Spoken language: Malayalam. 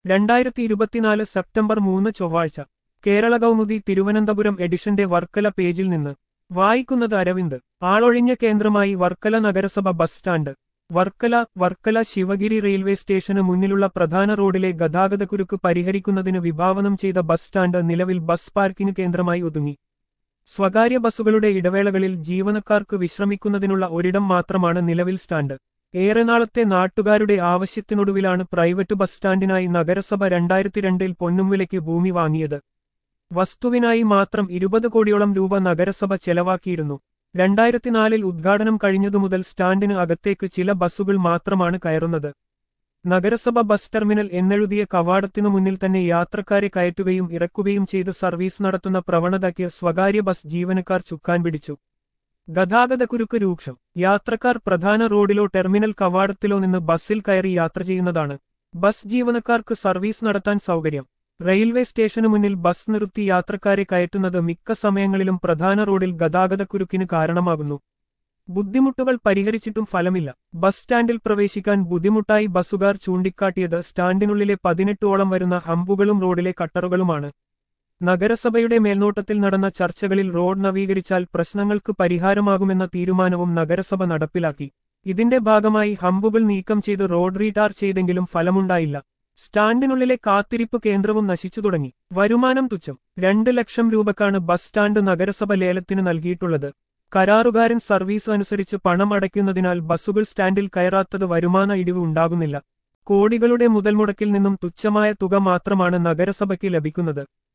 രണ്ടായിരത്തി ഇരുപത്തിനാല് സെപ്റ്റംബർ മൂന്ന് ചൊവ്വാഴ്ച കേരള കൗമുദി തിരുവനന്തപുരം എഡിഷന്റെ വർക്കല പേജിൽ നിന്ന് വായിക്കുന്നത് അരവിന്ദ് ആളൊഴിഞ്ഞ കേന്ദ്രമായി വർക്കല നഗരസഭ bus stand Varkala Varkala Sivagiri railway സ്റ്റേഷന് മുന്നിലുള്ള പ്രധാന റോഡിലെ ഗതാഗതക്കുരുക്ക് പരിഹരിക്കുന്നതിന് വിഭാവനം ചെയ്ത ബസ് സ്റ്റാൻഡ് നിലവിൽ ബസ് പാർക്കിംഗ് കേന്ദ്രമായി ഒതുങ്ങി സ്വകാര്യ ബസ്സുകളുടെ ഇടവേളകളിൽ ജീവനക്കാർക്ക് വിശ്രമിക്കുന്നതിനുള്ള ഒരിടം മാത്രമാണ് നിലവിൽ സ്റ്റാൻഡ് ഏറെ നാളത്തെ നാട്ടുകാരുടെ ആവശ്യത്തിനൊടുവിലാണ് പ്രൈവറ്റ് ബസ് സ്റ്റാൻഡിനായി നഗരസഭ രണ്ടായിരത്തി രണ്ടിൽ പൊന്നുംവിലയ്ക്ക് ഭൂമി വാങ്ങിയത് വസ്തുവിനായി മാത്രം ഇരുപത് കോടിയോളം രൂപ നഗരസഭ ചെലവാക്കിയിരുന്നു രണ്ടായിരത്തിനാലിൽ ഉദ്ഘാടനം കഴിഞ്ഞതുമുതൽ സ്റ്റാൻഡിന് അകത്തേക്ക് ചില ബസ്സുകൾ മാത്രമാണ് കയറുന്നത് നഗരസഭ ബസ് ടെർമിനൽ എന്നെഴുതിയ കവാടത്തിനു മുന്നിൽ തന്നെ യാത്രക്കാരെ കയറ്റുകയും ഇറക്കുകയും ചെയ്ത് സർവീസ് നടത്തുന്ന പ്രവണതയ്ക്ക് സ്വകാര്യ ബസ് ജീവനക്കാർ ചുക്കാൻ പിടിച്ചു ഗതാഗതക്കുരുക്ക് രൂക്ഷം യാത്രക്കാർ പ്രധാന റോഡിലോ ടെർമിനൽ കവാടത്തിലോ നിന്ന് ബസ്സിൽ കയറി യാത്ര ചെയ്യുന്നതാണ് ബസ് ജീവനക്കാർക്ക് സർവീസ് നടത്താൻ സൗകര്യം റെയിൽവേ സ്റ്റേഷനു മുന്നിൽ ബസ് നിർത്തി യാത്രക്കാരെ കയറ്റുന്നത് മിക്ക സമയങ്ങളിലും പ്രധാന റോഡിൽ ഗതാഗതക്കുരുക്കിന് കാരണമാകുന്നു ബുദ്ധിമുട്ടുകൾ പരിഹരിച്ചിട്ടും ഫലമില്ല ബസ് സ്റ്റാൻഡിൽ പ്രവേശിക്കാൻ ബുദ്ധിമുട്ടായി ബസ്സുകാർ ചൂണ്ടിക്കാട്ടിയത് സ്റ്റാൻഡിനുള്ളിലെ പതിനെട്ടോളം വരുന്ന ഹമ്പുകളും റോഡിലെ കട്ടറുകളുമാണ് നഗരസഭയുടെ മേൽനോട്ടത്തിൽ നടന്ന ചർച്ചകളിൽ റോഡ് നവീകരിച്ചാൽ പ്രശ്നങ്ങൾക്ക് പരിഹാരമാകുമെന്ന തീരുമാനവും നഗരസഭ നടപ്പിലാക്കി ഇതിന്റെ ഭാഗമായി ഹമ്പുകൾ നീക്കം ചെയ്ത് റോഡ് റീടാർ ചെയ്തെങ്കിലും ഫലമുണ്ടായില്ല സ്റ്റാൻഡിനുള്ളിലെ കാത്തിരിപ്പ് കേന്ദ്രവും നശിച്ചു തുടങ്ങി വരുമാനം തുച്ഛം രണ്ട് ലക്ഷം രൂപക്കാണ് ബസ് സ്റ്റാൻഡ് നഗരസഭ ലേലത്തിന് നൽകിയിട്ടുള്ളത് കരാറുകാരൻ സർവീസ് അനുസരിച്ച് പണം അടയ്ക്കുന്നതിനാൽ ബസ്സുകൾ സ്റ്റാൻഡിൽ കയറാത്തത് വരുമാന ഇടിവ് ഉണ്ടാകുന്നില്ല കോടികളുടെ മുതൽമുടക്കിൽ നിന്നും തുച്ഛമായ തുക മാത്രമാണ് നഗരസഭയ്ക്ക് ലഭിക്കുന്നത്